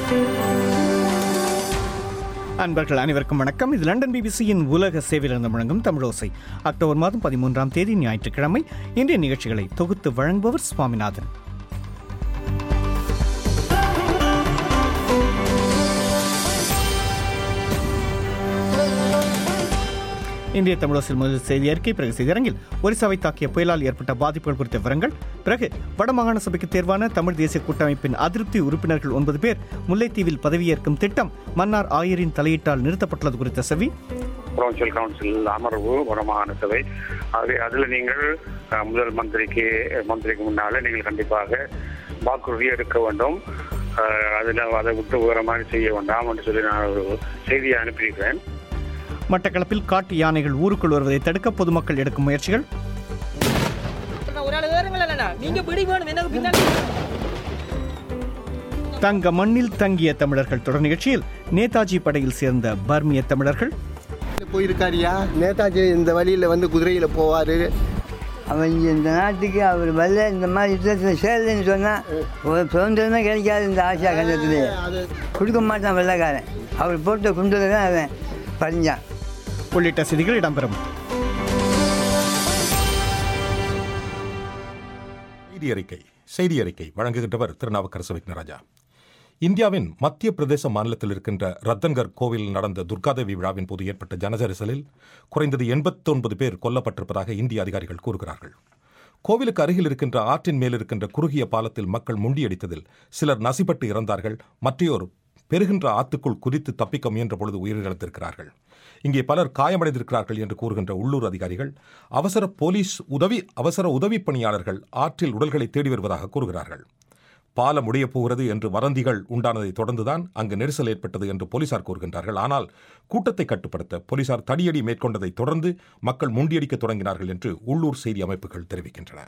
அன்பர்கள் அனைவருக்கும் வணக்கம் இது லண்டன் பிபிசியின் உலக சேவையிலிருந்து முழங்கும் தமிழோசை அக்டோபர் மாதம் பதிமூன்றாம் தேதி ஞாயிற்றுக்கிழமை இன்றைய நிகழ்ச்சிகளை தொகுத்து வழங்குபவர் சுவாமிநாதன் இன்றைய தமிழோசில் முதல் செய்தி அறிக்கை பிறகு செய்தியரங்கில் ஒரிசாவை தாக்கிய புயலால் ஏற்பட்ட பாதிப்புகள் குறித்த விவரங்கள் பிறகு வடமாகாண சபைக்கு தேர்வான தமிழ் தேசிய கூட்டமைப்பின் அதிருப்தி உறுப்பினர்கள் ஒன்பது பேர் முல்லைத்தீவில் பதவியேற்கும் திட்டம் மன்னார் ஆயரின் தலையீட்டால் நிறுத்தப்பட்டுள்ளது குறித்த செவி புரோவின்சியல் கவுன்சில் அமர்வு வடமாகாண சபை ஆகவே அதில் நீங்கள் அஹ், முதல் மந்திரிக்கு மந்திரிக்கு முன்னால நீங்கள் கண்டிப்பாக வாக்குறுதி எடுக்க வேண்டும் அஹ், அதில் அதை விட்டு வேற மாதிரி செய்ய வேண்டாம் என்று சொல்லி நான் ஒரு செய்தியை அனுப்பியிருக்கிறேன் மட்டக்களப்பில் காட்டு யானைகள் ஊருக்குள் வருவதை தடுக்க பொதுமக்கள் எடுக்கும் முயற்சிகள் ஒரு ஆள் வேறுங்களா நீங்க பிடி வேணும் எனக்கு பின்னாடி தங்க மண்ணில் தங்கிய தமிழர்கள் தொடர் நிகழ்ச்சியில் நேதாஜி படையில் சேர்ந்த பர்மிய தமிழர்கள் போயிருக்காரியா நேதாஜி இந்த வழியில் வந்து குதிரையில் போவார் அவன் இங்க இந்த நாட்டுக்கு அவர் வரல இந்த மாதிரி யுத்தத்தில் சேரலன்னு சொன்னால் ஒரு சுதந்திரமே கிடைக்காது இந்த ஆசியா கண்டத்துலேயே கொடுக்க மாட்டான் வெள்ளைக்காரன் அவர் போட்ட குண்டில் தான் அவன் பறிஞ்சான் உள்ளிட்ட செய்திகள் இடம்பெறும் செய்தி அறிக்கை செய்தி அறிக்கை வழங்குகின்றவர் திருநாவுக்கரசு விக்னராஜா இந்தியாவின் மத்திய பிரதேச மாநிலத்தில் இருக்கின்ற ரத்தன்கர் கோவிலில் நடந்த துர்காதேவி விழாவின் போது ஏற்பட்ட ஜனசரிசலில் குறைந்தது எண்பத்தொன்பது பேர் கொல்லப்பட்டிருப்பதாக இந்திய அதிகாரிகள் கூறுகிறார்கள் கோவிலுக்கு அருகில் இருக்கின்ற ஆற்றின் மேல் இருக்கின்ற குறுகிய பாலத்தில் மக்கள் முண்டியடித்ததில் சிலர் நசிப்பட்டு இறந்தார்கள் மற்றையோர் பெருகின்ற ஆத்துக்குள் குதித்து தப்பிக்க முயன்ற பொழுது உயிரிழந்திருக்கிறார்கள் இங்கே பலர் காயமடைந்திருக்கிறார்கள் என்று கூறுகின்ற உள்ளூர் அதிகாரிகள் அவசர போலீஸ் உதவி அவசர உதவி பணியாளர்கள் ஆற்றில் உடல்களை தேடி வருவதாக கூறுகிறார்கள் பாலம் உடைய போகிறது என்று வதந்திகள் உண்டானதை தொடர்ந்துதான் அங்கு நெரிசல் ஏற்பட்டது என்று போலீசார் கூறுகின்றார்கள் ஆனால் கூட்டத்தை கட்டுப்படுத்த போலீசார் தடியடி மேற்கொண்டதை தொடர்ந்து மக்கள் முண்டியடிக்க தொடங்கினார்கள் என்று உள்ளூர் செய்தி அமைப்புகள் தெரிவிக்கின்றன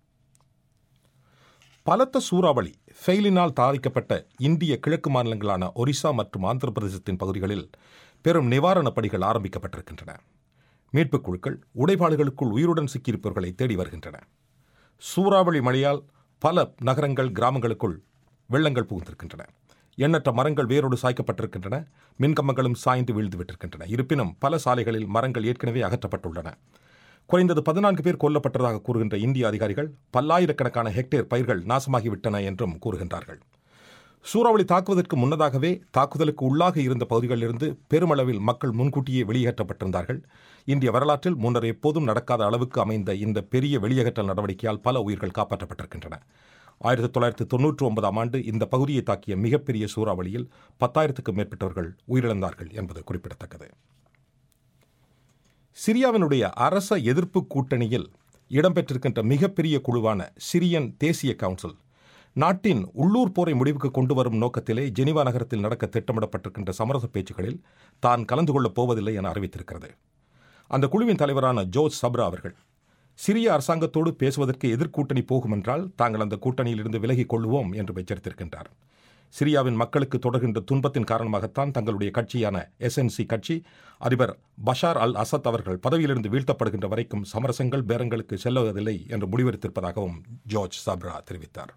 பலத்த சூறாவளி ஃபெயிலினால் பாதிக்கப்பட்ட இந்திய கிழக்கு மாநிலங்களான ஒரிசா மற்றும் ஆந்திர பிரதேசத்தின் பகுதிகளில் பெரும் நிவாரணப் பணிகள் ஆரம்பிக்கப்பட்டிருக்கின்றன மீட்புக் குழுக்கள் உடைபாடுகளுக்குள் உயிருடன் சிக்கியிருப்பவர்களை தேடி வருகின்றன சூறாவளி மழையால் பல நகரங்கள் கிராமங்களுக்குள் வெள்ளங்கள் புகுந்திருக்கின்றன எண்ணற்ற மரங்கள் வேரோடு சாய்க்கப்பட்டிருக்கின்றன மின்கம்பங்களும் சாய்ந்து வீழ்ந்து விட்டிருக்கின்றன இருப்பினும் பல சாலைகளில் மரங்கள் ஏற்கனவே அகற்றப்பட்டுள்ளன குறைந்தது பதினான்கு பேர் கொல்லப்பட்டதாக கூறுகின்ற இந்திய அதிகாரிகள் பல்லாயிரக்கணக்கான ஹெக்டேர் பயிர்கள் நாசமாகிவிட்டன என்றும் கூறுகின்றார்கள் சூறாவளி தாக்குவதற்கு முன்னதாகவே தாக்குதலுக்கு உள்ளாக இருந்த பகுதிகளிலிருந்து பெருமளவில் மக்கள் முன்கூட்டியே வெளியேற்றப்பட்டிருந்தார்கள் இந்திய வரலாற்றில் முன்னர் எப்போதும் நடக்காத அளவுக்கு அமைந்த இந்த பெரிய வெளியேற்றல் நடவடிக்கையால் பல உயிர்கள் காப்பாற்றப்பட்டிருக்கின்றன ஆயிரத்தி தொள்ளாயிரத்தி தொன்னூற்றி ஒன்பதாம் ஆண்டு இந்த பகுதியை தாக்கிய மிகப்பெரிய சூறாவளியில் பத்தாயிரத்துக்கும் மேற்பட்டவர்கள் உயிரிழந்தார்கள் என்பது குறிப்பிடத்தக்கது சிரியாவினுடைய அரச எதிர்ப்பு கூட்டணியில் இடம்பெற்றிருக்கின்ற மிகப்பெரிய குழுவான சிரியன் தேசிய கவுன்சில் நாட்டின் உள்ளூர் போரை முடிவுக்கு கொண்டு வரும் நோக்கத்திலே ஜெனீவா நகரத்தில் நடக்க திட்டமிடப்பட்டிருக்கின்ற சமரச பேச்சுகளில் தான் கலந்து கொள்ளப் போவதில்லை என அறிவித்திருக்கிறது அந்த குழுவின் தலைவரான ஜோஸ் சப்ரா அவர்கள் சிரிய அரசாங்கத்தோடு பேசுவதற்கு எதிர்க்கூட்டணி போகும் என்றால் தாங்கள் அந்த கூட்டணியில் இருந்து விலகிக் கொள்வோம் என்று எச்சரித்திருக்கின்றார் சிரியாவின் மக்களுக்கு தொடர்கின்ற துன்பத்தின் காரணமாகத்தான் தங்களுடைய கட்சியான எஸ்என்சி கட்சி அதிபர் பஷார் அல் அசத் அவர்கள் பதவியிலிருந்து வீழ்த்தப்படுகின்ற வரைக்கும் சமரசங்கள் பேரங்களுக்கு செல்லுவதில்லை என்று முடிவெடுத்திருப்பதாகவும் ஜார்ஜ் சப்ரா தெரிவித்தார்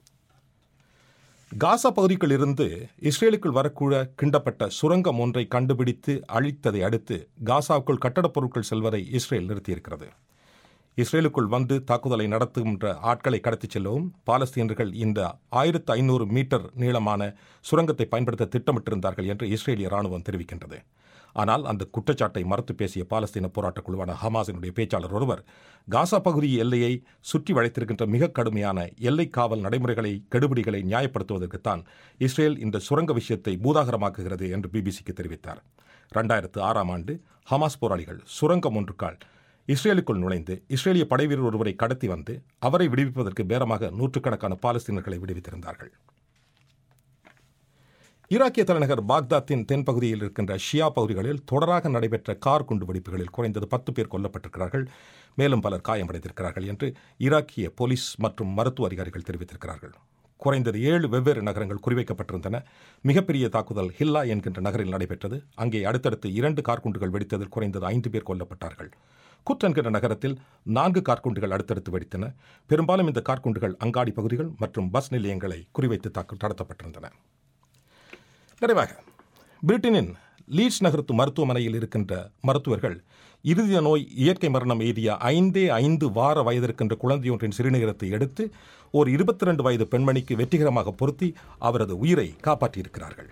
காசா பகுதிகளிலிருந்து இஸ்ரேலுக்குள் வரக்கூட கிண்டப்பட்ட சுரங்கம் ஒன்றை கண்டுபிடித்து அழித்ததை அடுத்து காசாவுக்குள் கட்டடப் பொருட்கள் செல்வதை இஸ்ரேல் நிறுத்தியிருக்கிறது இஸ்ரேலுக்குள் வந்து தாக்குதலை நடத்துகின்ற ஆட்களை கடத்திச் செல்லவும் பாலஸ்தீனர்கள் இந்த ஆயிரத்து ஐநூறு மீட்டர் நீளமான சுரங்கத்தை பயன்படுத்த திட்டமிட்டிருந்தார்கள் என்று இஸ்ரேலிய ராணுவம் தெரிவிக்கின்றது ஆனால் அந்த குற்றச்சாட்டை மறுத்து பேசிய பாலஸ்தீன போராட்டக் குழுவான ஹமாஸினுடைய பேச்சாளர் ஒருவர் காசா பகுதி எல்லையை சுற்றி வளைத்திருக்கின்ற மிக கடுமையான எல்லை காவல் நடைமுறைகளை கெடுபிடிகளை நியாயப்படுத்துவதற்குத்தான் இஸ்ரேல் இந்த சுரங்க விஷயத்தை பூதாகரமாக்குகிறது என்று பிபிசிக்கு தெரிவித்தார் ரெண்டாயிரத்து ஆறாம் ஆண்டு ஹமாஸ் போராளிகள் சுரங்கம் ஒன்றுக்கால் இஸ்ரேலுக்குள் நுழைந்து இஸ்ரேலிய படைவீரர் ஒருவரை கடத்தி வந்து அவரை விடுவிப்பதற்கு பேரமாக நூற்றுக்கணக்கான பாலஸ்தீனர்களை விடுவித்திருந்தார்கள் ஈராக்கிய தலைநகர் பாக்தாத்தின் தென்பகுதியில் இருக்கின்ற ஷியா பகுதிகளில் தொடராக நடைபெற்ற கார் குண்டுவெடிப்புகளில் குறைந்தது பத்து பேர் கொல்லப்பட்டிருக்கிறார்கள் மேலும் பலர் காயமடைந்திருக்கிறார்கள் என்று ஈராக்கிய போலீஸ் மற்றும் மருத்துவ அதிகாரிகள் தெரிவித்திருக்கிறார்கள் குறைந்தது ஏழு வெவ்வேறு நகரங்கள் குறிவைக்கப்பட்டிருந்தன மிகப்பெரிய தாக்குதல் ஹில்லா என்கின்ற நகரில் நடைபெற்றது அங்கே அடுத்தடுத்து இரண்டு கார்குண்டுகள் வெடித்ததில் குறைந்தது ஐந்து பேர் கொல்லப்பட்டார்கள் குட் என்கிற நகரத்தில் நான்கு கார்குண்டுகள் அடுத்தடுத்து வெடித்தன பெரும்பாலும் இந்த கார்குண்டுகள் அங்காடி பகுதிகள் மற்றும் பஸ் நிலையங்களை குறிவைத்து தாக்கு நடத்தப்பட்டிருந்தன நிறைவாக பிரிட்டனின் லீட்ஸ் நகரத்து மருத்துவமனையில் இருக்கின்ற மருத்துவர்கள் இறுதிய நோய் இயற்கை மரணம் எய்திய ஐந்தே ஐந்து வார வயதிருக்கின்ற குழந்தையொன்றின் சிறுநீரகத்தை எடுத்து ஒரு இருபத்தி ரெண்டு வயது பெண்மணிக்கு வெற்றிகரமாக பொருத்தி அவரது உயிரை காப்பாற்றியிருக்கிறார்கள்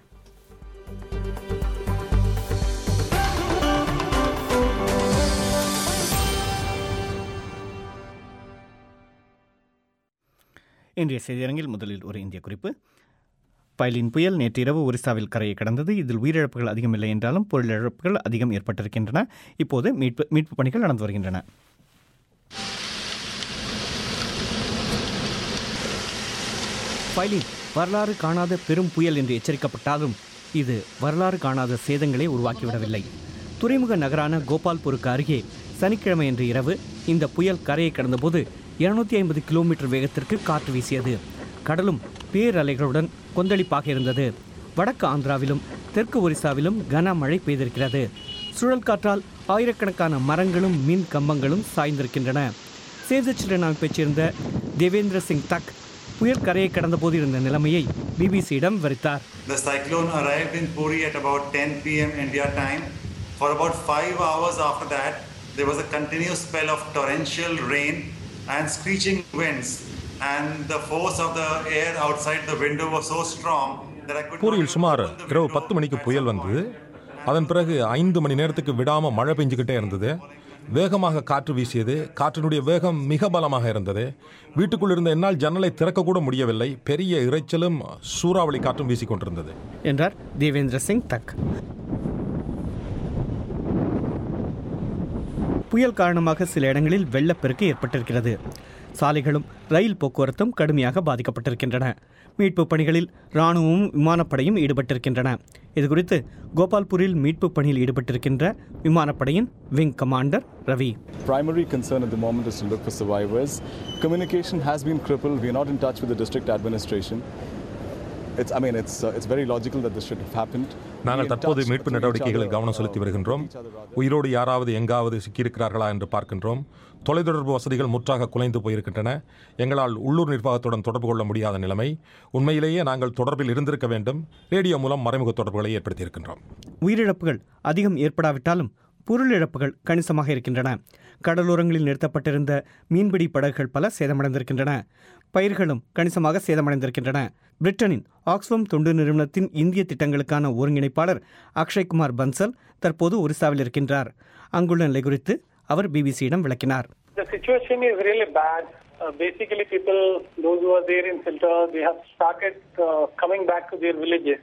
இன்றைய செய்தியரங்கில் முதலில் ஒரு இந்திய குறிப்பு பைலின் புயல் நேற்றிரவு ஒரிசாவில் கரையை கடந்தது இதில் உயிரிழப்புகள் அதிகம் இல்லை என்றாலும் பொருளிழப்புகள் அதிகம் ஏற்பட்டிருக்கின்றன இப்போது மீட்பு மீட்பு பணிகள் நடந்து வருகின்றன பைலின் வரலாறு காணாத பெரும் புயல் என்று எச்சரிக்கப்பட்டாலும் இது வரலாறு காணாத சேதங்களை உருவாக்கிவிடவில்லை துறைமுக நகரான கோபால்பூருக்கு அருகே சனிக்கிழமை அன்று இரவு இந்த புயல் கரையை கடந்தபோது இருநூத்தி ஐம்பது கிலோமீட்டர் வேகத்திற்கு காற்று வீசியது கடலும் பேரலைகளுடன் கொந்தளிப்பாக இருந்தது வடக்கு ஆந்திராவிலும் தெற்கு ஒரிசாவிலும் கனமழை பெய்திருக்கிறது சுழல் காற்றால் ஆயிரக்கணக்கான மரங்களும் மின் கம்பங்களும் சாய்ந்திருக்கின்றன சேவ் த சில்ட்ரன் அமைப்பைச் சேர்ந்த தேவேந்திர சிங் தக் புயல் கரையை கடந்தபோது இருந்த நிலைமையை பிபிசியிடம் விவரித்தார் The cyclone arrived in Puri at about 10 p.m. India time. For about five hours after that, there was a continuous spell of torrential rain and screeching winds. And the force of the air outside the window was so strong that I could not பூரியில் even சுமார் open the இரவு window பத்து மணிக்கு and புயல் somehow- வந்தது அதன் பிறகு ஐந்து மணி நேரத்துக்கு விடாம மழை பெஞ்சுக்கிட்டே இருந்தது வேகமாக காற்று வீசியது காற்றினுடைய வேகம் மிக பலமாக இருந்தது வீட்டுக்குள் இருந்த என்னால் ஜன்னலை திறக்கக்கூட முடியவில்லை பெரிய இரைச்சலும் சூறாவளி காற்றும் வீசிக் கொண்டிருந்தது என்றார் தேவேந்திர சிங் தக் புயல் காரணமாக சில இடங்களில் வெள்ளப்பெருக்கு ஏற்பட்டிருக்கிறது சாலைகளும் ரயில் போக்குவரத்தும் கடுமையாக பாதிக்கப்பட்டிருக்கின்றன மீட்புப் பணிகளில் இராணுவமும் விமானப்படையும் ஈடுபட்டிருக்கின்றன இதுகுறித்து கோபால்பூரில் மீட்புப் பணியில் ஈடுபட்டிருக்கின்ற விமானப்படையின் wing commander Ravi primary concern at the moment is to look for survivors. Communication has been crippled. We are not in touch with the district administration. It's, I mean, it's, uh, it's very logical that this should have happened. நாங்கள் We in தற்போது touch மீட்பு through each நடவடிக்கைகளில் other, கவனம் uh, செலுத்தி with வருகின்றோம் each other rather. உயிரோடு யாராவது எங்காவது சிக்கியிருக்கிறார்களா என்று பார்க்கின்றோம் தொலைத்தொடர்பு வசதிகள் முற்றாக குலைந்து போயிருக்கின்றன எங்களால் உள்ளூர் நிர்வாகத்துடன் தொடர்பு கொள்ள முடியாத நிலைமை உண்மையிலேயே நாங்கள் தொடர்பில் இருந்திருக்க வேண்டும் ரேடியோ மூலம் மறைமுக தொடர்புகளை ஏற்படுத்தியிருக்கின்றோம் உயிரிழப்புகள் அதிகம் ஏற்படாவிட்டாலும் பொருள் இழப்புகள் கணிசமாக இருக்கின்றன கடலோரங்களில் நிறுத்தப்பட்டிருந்த மீன்பிடி படகுகள் பல சேதமடைந்திருக்கின்றன பயிர்களும் கணிசமாக சேதமடைந்திருக்கின்றன பிரிட்டனின் ஆக்ஸ்ஃபம் தொண்டு நிறுவனத்தின் இந்திய திட்டங்களுக்கான ஒருங்கிணைப்பாளர் அக்ஷய்குமார் பன்சல் தற்போது ஒரிசாவில் இருக்கின்றார் அங்குள்ள நிலை குறித்து அவர் பிபிசியிடம் விளக்கினார் The situation is really bad. Uh, basically, people, those who are there in Filter, they have started uh, coming back to their villages.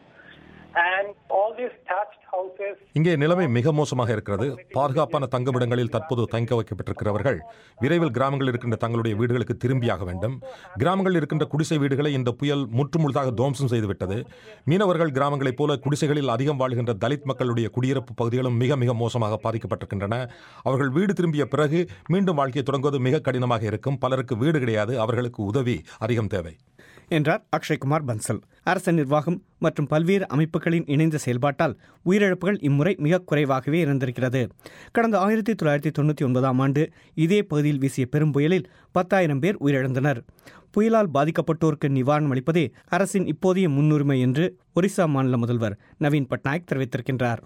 And all these thatched houses, இங்கே நிலைமை மிக மோசமாக இருக்கிறது பாதுகாப்பான தங்குமிடங்களில் தற்போது தங்க வைக்கப்பட்டிருக்கிறவர்கள் விரைவில் கிராமங்களில் இருக்கின்ற தங்களுடைய வீடுகளுக்கு திரும்பியாக வேண்டும் கிராமங்களில் இருக்கின்ற குடிசை வீடுகளை இந்த புயல் முற்றுமுழுதாக துவம்சம் செய்துவிட்டது மீனவர்கள் கிராமங்களைப் போல குடிசைகளில் அதிகம் வாழ்கின்ற தலித் மக்களுடைய குடியிருப்பு பகுதிகளும் மிக மிக மோசமாக பாதிக்கப்பட்டிருக்கின்றன அவர்கள் வீடு திரும்பிய பிறகு மீண்டும் வாழ்க்கையை தொடங்குவது மிக கடினமாக இருக்கும் பலருக்கு வீடு கிடையாது அவர்களுக்கு உதவி அதிகம் தேவை என்றார் அக்ஷய்குமார் பன்சல் அரச நிர்வாகம் மற்றும் பல்வேறு அமைப்புகளின் இணைந்த செயல்பாட்டால் உயிரிழப்புகள் இம்முறை மிக குறைவாகவே இருந்திருக்கிறது கடந்த ஆயிரத்தி தொள்ளாயிரத்தி தொண்ணூற்றி ஒன்பதாம் ஆண்டு இதே பகுதியில் வீசிய பெரும் புயலில் பத்தாயிரம் பேர் உயிரிழந்தனர் புயலால் பாதிக்கப்பட்டோருக்கு நிவாரணம் அளிப்பதே அரசின் இப்போதைய முன்னுரிமை என்று ஒரிசா மாநில முதல்வர் நவீன் பட்நாயக் தெரிவித்திருக்கின்றார்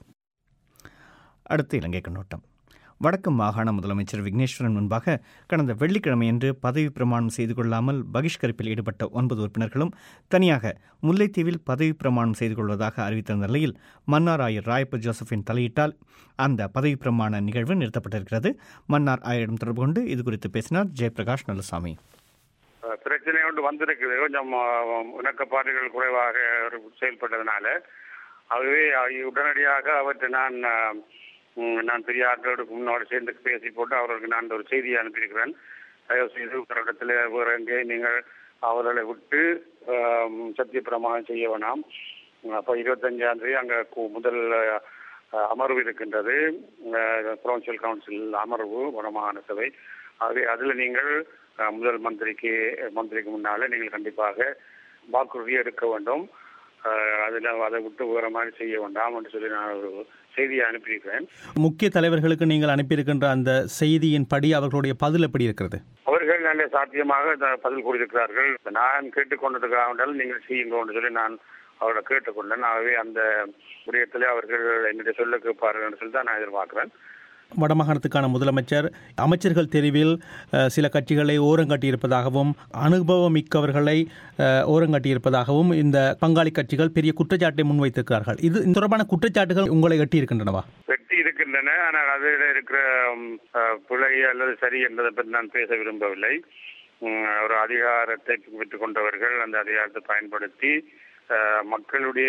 அடுத்து இலங்கை கண்ணோட்டம் வடக்கு மாகாண முதலமைச்சர் விக்னேஸ்வரன் முன்பாக கடந்த வெள்ளிக்கிழமையன்று பதவி பிரமாணம் செய்து கொள்ளாமல் பகிஷ்கரிப்பில் ஈடுபட்ட ஒன்பது உறுப்பினர்களும் தனியாக முல்லைத்தீவில் பதவி பிரமாணம் செய்து கொள்வதாக அறிவித்த நிலையில் மன்னார் ஆயர் ராயப்ப ஜோசப்பின் தலையிட்டால் அந்த பதவி பிரமாண நிகழ்வு நிறுத்தப்பட்டிருக்கிறது மன்னார் ஆயரிடம் தொடர்பு கொண்டு இது குறித்து பேசினார் ஜெயபிரகாஷ் நல்லசாமி அஹ், பிரச்சனை ஒன்று வந்திருக்குது கொஞ்சம் அஹ், இணக்கப்பாடுகள் குறைவாக செயல்பட்டதுனால ஆகவே அஹ், உடனடியாக அவற்றை நான் அஹ், ம், நான் பெரிய ஆட்களோடு முன்னோடு சேர்ந்து பேசி போட்டு அவர்களுக்கு நான் ஒரு செய்தியை அனுப்பியிருக்கிறேன் தயவு செய்து ஒரு இடத்துல வேற எங்கே நீங்கள் அவர்களை விட்டு அஹ், சத்திய பிரமாணம் செய்ய வேணாம் அப்போ இருபத்தஞ்சாம் தேதி அங்கே முதல் அஹ், அமர்வு இருக்கின்றது ப்ரொவின்சியல் கவுன்சில் அமர்வு வடமாகாண சபை ஆகவே அதில் நீங்கள் அஹ், முதல் மந்திரிக்கு மந்திரிக்கு முன்னால நீங்கள் கண்டிப்பாக வாக்குறுதி எடுக்க வேண்டும் அஹ், அதில் அதை விட்டு வேற மாதிரி செய்ய வேண்டாம் என்று சொல்லி நான் ஒரு செய்தியை அனுப்பியிருக்கிறேன் முக்கிய தலைவர்களுக்கு நீங்கள் அனுப்பியிருக்கின்ற அந்த செய்தியின் படி அவர்களுடைய பதில் எப்படி இருக்கிறது அவர்கள் நல்ல சாத்தியமாக இந்த பதில் கூறியிருக்கிறார்கள் நான் கேட்டுக்கொண்டிருக்கிறார்கள் நீங்கள் செய்யுங்கள் என்று சொல்லி நான் அவரை கேட்டுக்கொண்டேன் ஆகவே அந்த விடயத்திலே அவர்கள் என்னுடைய சொல்ல கேட்பார்கள் என்று சொல்லி தான் நான் எதிர்பார்க்கிறேன் வடமாகாணத்துக்கான முதலமைச்சர் அமைச்சர்கள் தெரிவில் அஹ், சில கட்சிகளை ஓரங்கட்டியிருப்பதாகவும் அனுபவம் மிக்கவர்களை அஹ், ஓரங்கட்டியிருப்பதாகவும் இந்த பங்காளி கட்சிகள் பெரிய குற்றச்சாட்டை முன்வைத்திருக்கிறார்கள் இது இந்த தொடர்பான குற்றச்சாட்டுகள் உங்களை எட்டியிருக்கின்றனவா வெட்டி இருக்கின்றன ஆனால் அதில் இருக்கிற ம், அஹ், பிழை அல்லது சரி என்பதை பற்றி நான் பேச விரும்பவில்லை ம், ஒரு அதிகாரத்தை பெற்றுக் கொண்டவர்கள் அந்த அதிகாரத்தை பயன்படுத்தி அஹ், மக்களுடைய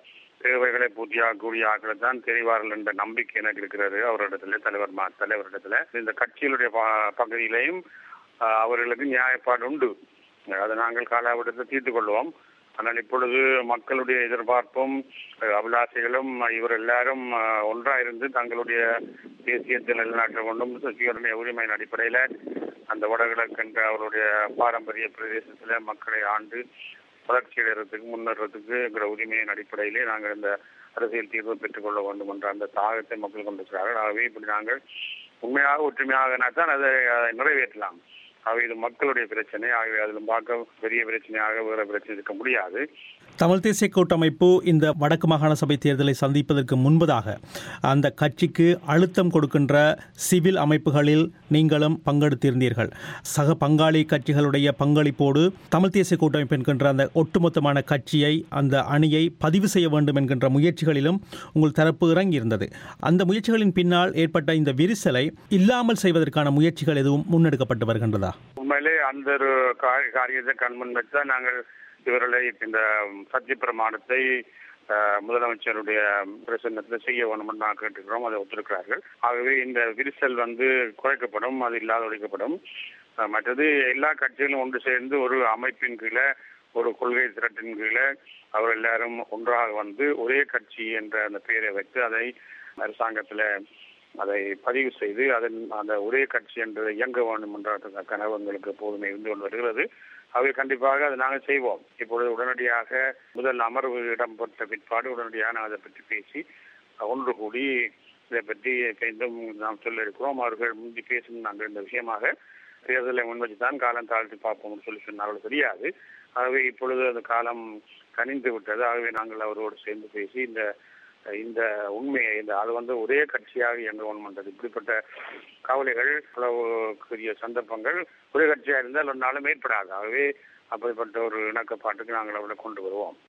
தேவைகளை பூர்த்தியாகக்கூடிய ஆட்களை தான் தெரிவார்கள் என்ற நம்பிக்கை எனக்கு இருக்கிறது அவரிடத்துல தலைவர் மா தலைவரிடத்துல இந்த கட்சிகளுடைய ப- பகுதியிலையும் அஹ், அவர்களுக்கு நியாயப்பாடு உண்டு அதை நாங்கள் காலாவட்டத்தை தீர்த்து கொள்வோம் ஆனால் இப்பொழுது மக்களுடைய எதிர்பார்ப்பும் அஹ், அபிலாஷைகளும் அஹ், இவர் எல்லாரும் அஹ், ஒன்றாயிருந்து தங்களுடைய தேசியத்தை நிலைநாட்ட கொண்டும் சுயஉரிமை உரிமையின் அடிப்படையில அந்த வடகிழக்கு என்ற அவருடைய பாரம்பரிய பிரதேசத்துல மக்களை ஆண்டு வளர்ச்சி அடைறதுக்கு முன்னேறதுக்கு என்கிற உரிமையின் அடிப்படையிலே நாங்கள் இந்த அரசியல் தீர்வு பெற்றுக்கொள்ள வேண்டும் என்ற அந்த தாகத்தை மக்கள் கொண்டிருக்கிறார்கள் ஆகவே இப்படி நாங்கள் உண்மையாக ஒற்றுமையாக தான் அதை அதை நிறைவேற்றலாம் ஆகவே இது மக்களுடைய பிரச்சனை ஆகவே அதில் பார்க்க பெரிய பிரச்சனையாக வேற பிரச்சனை இருக்க முடியாது தமிழ் தேசிய கூட்டமைப்பு இந்த வடக்கு மாகாண சபை தேர்தலை சந்திப்பதற்கு முன்பதாக அந்த கட்சிக்கு அழுத்தம் கொடுக்கின்ற சிவில் அமைப்புகளில் நீங்களும் பங்கெடுத்திருந்தீர்கள் சக பங்காளி கட்சிகளுடைய பங்களிப்போடு தமிழ் தேசிய கூட்டமைப்பு என்கின்ற அந்த ஒட்டுமொத்தமான கட்சியை அந்த அணியை பதிவு செய்ய வேண்டும் என்கின்ற முயற்சிகளிலும் உங்கள் தரப்பு இறங்கியிருந்தது அந்த முயற்சிகளின் பின்னால் ஏற்பட்ட இந்த விரிசலை இல்லாமல் செய்வதற்கான முயற்சிகள் எதுவும் முன்னெடுக்கப்பட்டு வருகின்றதா உண்மையிலே அந்த ஒரு காரி- காரியத்தை கண்முன் வச்சா நாங்கள் இவர்களை இந்த சத்திய பிரமாணத்தை அஹ், முதலமைச்சருடைய பிரசன்னத்தில் செய்ய வேணும் என்று நான் கேட்டுக்கிறோம் அதை ஒத்திருக்கிறார்கள் ஆகவே இந்த விரிசல் வந்து குறைக்கப்படும் அது இல்லாத ஒழிக்கப்படும் அஹ், மற்றது எல்லா கட்சிகளும் ஒன்று சேர்ந்து ஒரு அமைப்பின் கீழே ஒரு கொள்கை திரட்டின் கீழே அவர் எல்லாரும் ஒன்றாக வந்து ஒரே கட்சி என்ற அந்த பெயரை வைத்து அதை அரசாங்கத்தில் அதை பதிவு செய்து அதன் அந்த ஒரே கட்சி என்று இயங்க வேண்டும் என்ற கனவு எங்களுக்கு எப்போதுமே இருந்து கொண்டு வருகிறது அவை கண்டிப்பாக அதை நாங்கள் செய்வோம் இப்பொழுது உடனடியாக முதல் அமர்வு இடம்பெற்ற பிற்பாடு உடனடியாக நாங்கள் அதை பற்றி பேசி ஒன்று கூடி இதை பற்றி மீண்டும் நாம் சொல்ல இருக்கிறோம் அவர்கள் முந்தி பேசும் நாங்கள் இந்த விஷயமாக தேர்தலை முன்வச்சு தான் காலம் தாழ்த்தி பார்ப்போம்னு சொல்லி சொன்னார்கள் தெரியாது ஆகவே இப்பொழுது அந்த காலம் கனிந்து விட்டது ஆகவே நாங்கள் அவரோடு சேர்ந்து பேசி இந்த இந்த உண்மையை இந்த அது வந்து ஒரே கட்சியாக இயங்க வேணும்ன்றது இப்படிப்பட்ட கவலைகள் பலவுக்குரிய சந்தர்ப்பங்கள் ஒரே கட்சியாக இருந்தால் ஒரு நாளும் ஏற்படாது ஆகவே அப்படிப்பட்ட ஒரு இணக்கப்பாட்டுக்கு நாங்கள் அவரை கொண்டு வருவோம்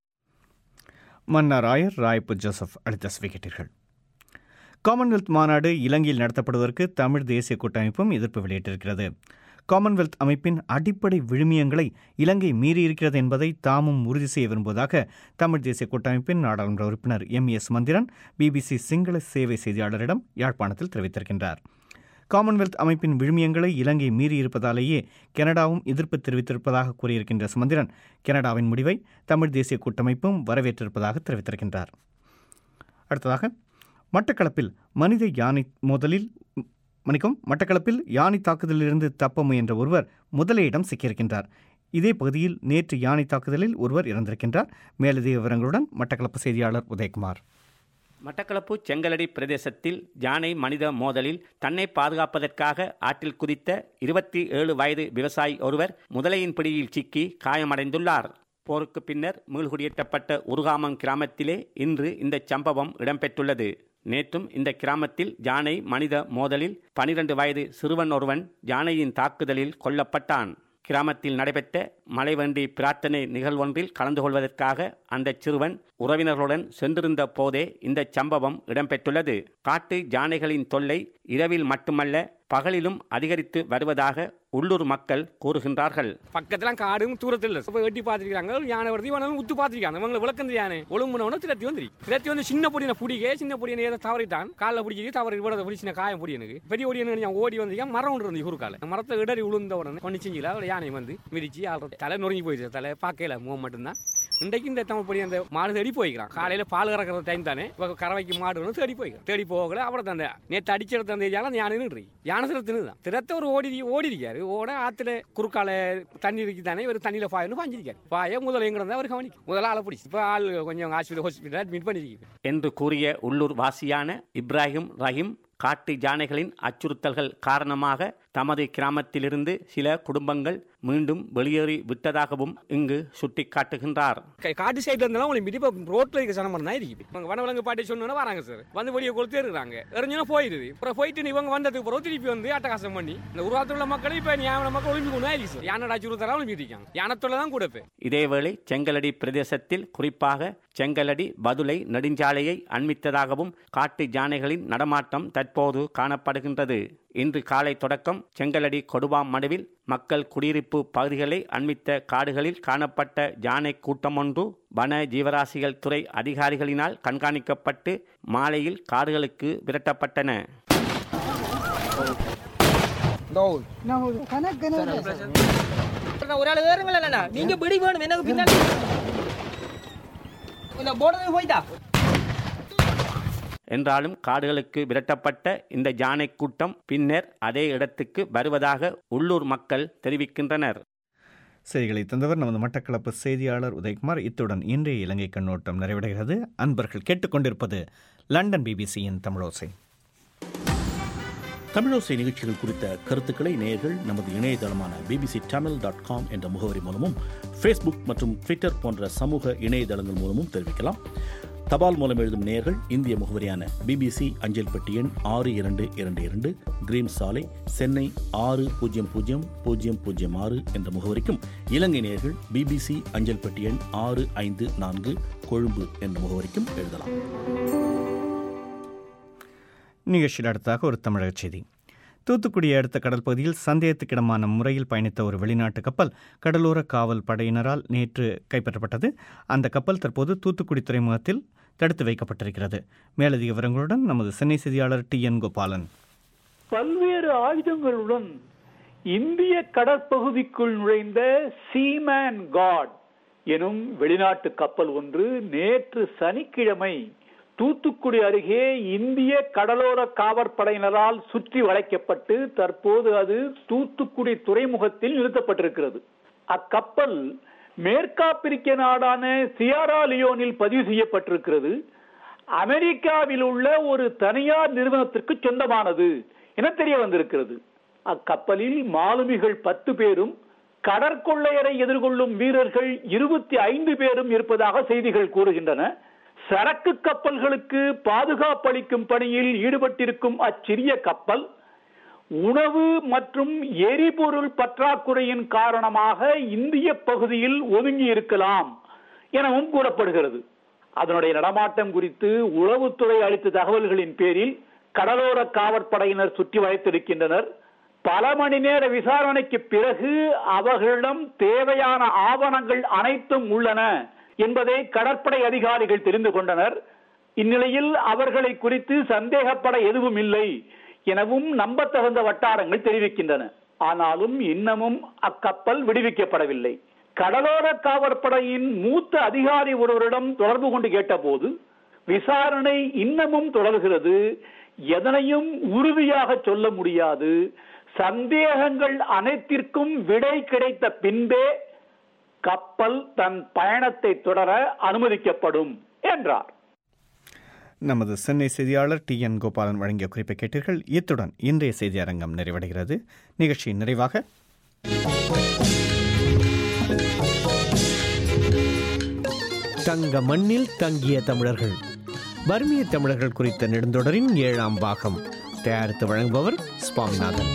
மன்னார் ராயர் ராய்ப்பு ஜோசப் அளித்த விக்கெட்டுகள் காமன்வெல்த் மாநாடு இலங்கையில் நடத்தப்படுவதற்கு தமிழ் தேசிய கூட்டமைப்பும் எதிர்ப்பு வெளியிட்டிருக்கிறது காமன்வெல்த் அமைப்பின் அடிப்படை விழுமியங்களை இலங்கை மீறியிருக்கிறது என்பதை தாமும் உறுதி செய்ய விரும்புவதாக தமிழ் தேசிய கூட்டமைப்பின் நாடாளுமன்ற உறுப்பினர் M S Manthiran BBC Sinhala சேவை செய்தியாளரிடம் யாழ்ப்பாணத்தில் தெரிவித்திருக்கின்றார் காமன்வெல்த் அமைப்பின் விழுமியங்களை இலங்கை மீறியிருப்பதாலேயே கனடாவும் எதிர்ப்பு தெரிவித்திருப்பதாக கூறியிருக்கின்ற சுமந்திரன் கனடாவின் முடிவை தமிழ் தேசிய கூட்டமைப்பும் வரவேற்றிருப்பதாக தெரிவித்திருக்கின்றார் அடுத்ததாக மட்டக்களப்பில் மனித யானை மோதலில் மன்னிக்கும் மட்டக்களப்பில் யானை தாக்குதலிலிருந்து தப்ப முயன்ற ஒருவர் முதலையிடம் சிக்கியிருக்கின்றார் இதே பகுதியில் நேற்று யானை தாக்குதலில் ஒருவர் இறந்திருக்கின்றார் மேலதிக விவரங்களுடன் மட்டக்களப்பு செய்தியாளர் உதயகுமார் மட்டக்களப்பு செங்கலடி பிரதேசத்தில் யானை மனித மோதலில் தன்னை பாதுகாப்பதற்காக ஆற்றில் குதித்த இருபத்தி ஏழு வயது விவசாயி ஒருவர் முதலையின் பிடியில் சிக்கி காயமடைந்துள்ளார் போருக்கு பின்னர் மீள்குடியேற்றப்பட்ட உருகாமம் கிராமத்திலே இன்று இந்த சம்பவம் இடம்பெற்றுள்ளது நேற்றும் இந்த கிராமத்தில் யானை மனித மோதலில் பனிரெண்டு வயது சிறுவன் ஒருவன் யானையின் தாக்குதலில் கொல்லப்பட்டான் கிராமத்தில் நடைபெற்ற மலைவண்டி பிரார்த்தனை நிகழ்வொன்றில் கலந்து கொள்வதற்காக அந்த சிறுவன் உறவினர்களுடன் சென்றிருந்த போதே இந்த சம்பவம் இடம்பெற்றுள்ளது காட்டு யானைகளின் தொல்லை இரவில் மட்டுமல்ல பகலிலும் அதிகரித்து வருவதாக உள்ளூர் மக்கள் கூறுகின்றார்கள் பக்கத்துல காடும் தூரத்தில் இல்லை இப்போ எட்டி பார்த்துருக்காங்க யானை வருது இவனும் உத்து பார்த்துருக்காங்க இவங்களை விளக்கம் யானை ஒழுங்குனவன திரத்தி வந்துரு திரத்தி வந்து சின்ன பொடியனை பிடிக்க சின்ன பொடியனை ஏதோ தவறிட்டான் காலில் பிடிச்சி தவறி இவ்வளோ பிடிச்சி சின்ன காயம் பொடியனுக்கு பெரிய பொடியனு நான் ஓடி வந்து மரம் ஒன்று இருந்து குறுக்கால மரத்தை இடறி விழுந்த உடனே ஒன்று செஞ்சில அவளை யானை வந்து மிதிச்சு ஆள்றது தலை நொறுங்கி போயிடுச்சு தலை பார்க்கல முகம் மட்டும்தான் இன்றைக்கு இந்த தமிழ் படி அந்த மாடு தேடி போய்க்கிறான் காலையில பால் கறக்கிற டைம் தானே இப்போ கறவைக்கு மாடு வந்து தேடி போய்க்கிறான் தேடி போகல அப்புறம் அந்த நேற்று அடிச்சிருந்த அந்த யானை அந்த யானை நின்று யானை சில தின்னுதான் திறத்த ஒரு ஓடி ஓடி இருக்காரு ஓட ஆத்துல குறுக்கால தண்ணி இருக்கு தானே இவர் தண்ணியில பாயன்னு பாஞ்சிருக்காரு பாய முதல்ல எங்க இருந்தா அவர் கவனிக்கும் முதல்ல ஆளை பிடிச்சி இப்போ ஆள் கொஞ்சம் ஹாஸ்பிட்டல் ஹாஸ்பிட்டல் அட்மிட் பண்ணிருக்கு என்று கூறிய உள்ளூர் வாசியான இப்ராஹிம் ரஹீம் காட்டு யானைகளின் அச்சுறுத்தல்கள் காரணமாக தமது கிராமத்திலிருந்து சில குடும்பங்கள் மீண்டும் வெளியேறி விட்டதாகவும் இங்கு சுட்டிக்காட்டுகின்றார் கா- காட்டு சைடுல இருந்தாலும் உங்களுக்கு மிதிப்பா ரோட்ல இருக்க சனம் தான் இருக்குது இவங்க வனவிலங்கு பாட்டி சொன்னா வராங்க சார் வந்து வெளியே கொடுத்து இருக்கிறாங்க எறிஞ்சோன்னா போயிடுது அப்புறம் போயிட்டு இவங்க வந்ததுக்கு அப்புறம் திருப்பி வந்து அட்டகாசம் பண்ணி இந்த உருவாத்தில் உள்ள மக்கள் இப்ப ஞாபக மக்கள் ஒளிம்பி கொண்டு ஆயிடுச்சு சார் யானை டாச்சு உருத்தரா ஒளிம்பி இருக்காங்க யானத்தோட தான் கூட இப்ப இதேவேளை செங்கலடி பிரதேசத்தில் குறிப்பாக செங்கலடி பதுளை நெடுஞ்சாலையை அண்மித்ததாகவும் காட்டு யானைகளின் நடமாட்டம் தற்போது காணப்படுகின்றது இன்று காலை தொடக்கம் செங்கலடி கொடுவாம் மடுவில் மக்கள் குடியிருப்பு பகுதிகளை அண்மித்த காடுகளில் காணப்பட்ட யானை கூட்டம் ஒன்று வன ஜீவராசிகள் துறை அதிகாரிகளினால் கண்காணிக்கப்பட்டு மாலையில் காடுகளுக்கு விரட்டப்பட்டன ஒரு ஆள் ஏறுங்களா நீங்க பிடி வேணும் எனக்கு பின்னாடி இந்த போர்டர் போயிட்டா என்றாலும் காடுகளுக்கு விரட்டப்பட்ட இந்த யானை கூட்டம் பின்னர் அதே இடத்துக்கு வருவதாக உள்ளூர் மக்கள் தெரிவிக்கின்றனர் செய்திகளை தந்தவர் நமது மட்டக்களப்பு செய்தியாளர் உதயகுமார் இத்துடன் இன்றைய இலங்கை கண்ணோட்டம் நிறைவடைகிறது அன்பர்கள் கேட்டுக்கொண்டிருப்பது லண்டன் பிபிசியின் தமிழோசை தமிழோசை நிகழ்ச்சிகள் குறித்த கருத்துக்களை நேயர்கள் நமது இணையதளமான பிபிசி தமிழ் டாட் காம் என்ற முகவரி மூலமும் ஃபேஸ்புக் மற்றும் ட்விட்டர் போன்ற சமூக இணையதளங்கள் மூலமும் தெரிவிக்கலாம் தபால் மூலம் எழுதும் நேயர்கள் இந்திய முகவரியான பிபிசி அஞ்சல் பெட்டி எண் ஆறு இரண்டு இரண்டு இரண்டு கிரீம் சாலை சென்னை ஆறு பூஜ்ஜியம் பூஜ்ஜியம் பூஜ்ஜியம் பூஜ்ஜியம் ஆறு என்ற முகவரிக்கும் இலங்கை நேயர்கள் பிபிசி அஞ்சல் பெட்டி எண் ஆறு ஐந்து நான்கு கொழும்பு என்ற முகவரிக்கும் எழுதலாம் நிகழ்ச்சியில் அடுத்ததாக ஒரு தமிழக செய்தி தூத்துக்குடியை அடுத்த கடல் பகுதியில் சந்தேகத்துக்கிடமான முறையில் பயணித்த ஒரு வெளிநாட்டு கப்பல் கடலோர காவல் படையினரால் நேற்று கைப்பற்றப்பட்டது அந்த கப்பல் தற்போது தூத்துக்குடி துறைமுகத்தில் தடுத்து வைக்கப்பட்டிருக்கிறது மேலதிக விவரங்களுடன் நமது சென்னை செய்தியாளர் டி என் கோபாலன் பல்வேறு ஆயுதங்களுடன் இந்திய கடற்பகுதிக்குள் நுழைந்த சீமேன் காட் எனும் வெளிநாட்டு கப்பல் ஒன்று நேற்று சனிக்கிழமை தூத்துக்குடி அருகே இந்திய கடலோர காவற்படையினரால் சுற்றி வளைக்கப்பட்டு தற்போது அது தூத்துக்குடி துறைமுகத்தில் நிறுத்தப்பட்டிருக்கிறது அக்கப்பல் மேற்காப்பிரிக்க நாடான சியாரா லியோனில் பதிவு செய்யப்பட்டிருக்கிறது அமெரிக்காவில் உள்ள ஒரு தனியார் நிறுவனத்திற்கு சொந்தமானது என தெரிய வந்திருக்கிறது அக்கப்பலில் மாலுமிகள் பத்து பேரும் கடற்கொள்ளையரை எதிர்கொள்ளும் வீரர்கள் இருபத்தி ஐந்து பேரும் இருப்பதாக செய்திகள் கூறுகின்றன சரக்கு கப்பல்களுக்கு பாதுகாப்பளிக்கும் பணியில் ஈடுபட்டிருக்கும் அச்சிறிய கப்பல் உணவு மற்றும் எரிபொருள் பற்றாக்குறையின் காரணமாக இந்திய பகுதியில் ஒதுங்கி இருக்கலாம் எனவும் கூறப்படுகிறது அதனுடைய நடமாட்டம் குறித்து உளவுத்துறை அளித்த தகவல்களின் பேரில் கடலோர காவற்படையினர் சுற்றி வளைத்திருக்கின்றனர் பல மணி நேர விசாரணைக்கு பிறகு அவர்களிடம் தேவையான ஆவணங்கள் அனைத்தும் உள்ளன என்பதை கடற்படை அதிகாரிகள் தெரிந்து கொண்டனர் இந்நிலையில் அவர்களை குறித்து சந்தேகப்பட எதுவும் இல்லை எனவும் நம்பத்தகுந்த வட்டாரங்கள் தெரிவிக்கின்றன ஆனாலும் இன்னமும் அக்கப்பல் விடுவிக்கப்படவில்லை கடலோர காவற்படையின் மூத்த அதிகாரி ஒருவரிடம் தொடர்பு கொண்டு கேட்டபோது விசாரணை இன்னமும் தொடர்கிறது எதனையும் உறுதியாக சொல்ல முடியாது சந்தேகங்கள் அனைத்திற்கும் விடை கிடைத்த பின்பே கப்பல் தன் பயணத்தை தொடர அனுமதிக்கப்படும் என்றார் நமது சென்னை செய்தியாளர் டி என் கோபாலன் வழங்கிய குறிப்பை கேட்டீர்கள் இத்துடன் இன்றைய செய்தி அரங்கம் நிறைவடைகிறது நிகழ்ச்சியின் நிறைவாக தங்க மண்ணில் தங்கிய தமிழர்கள் பர்மிய தமிழர்கள் குறித்த நெடுந்தொடரின் ஏழாம் பாகம் தயாரித்து வழங்குபவர் சுவாமிநாதன்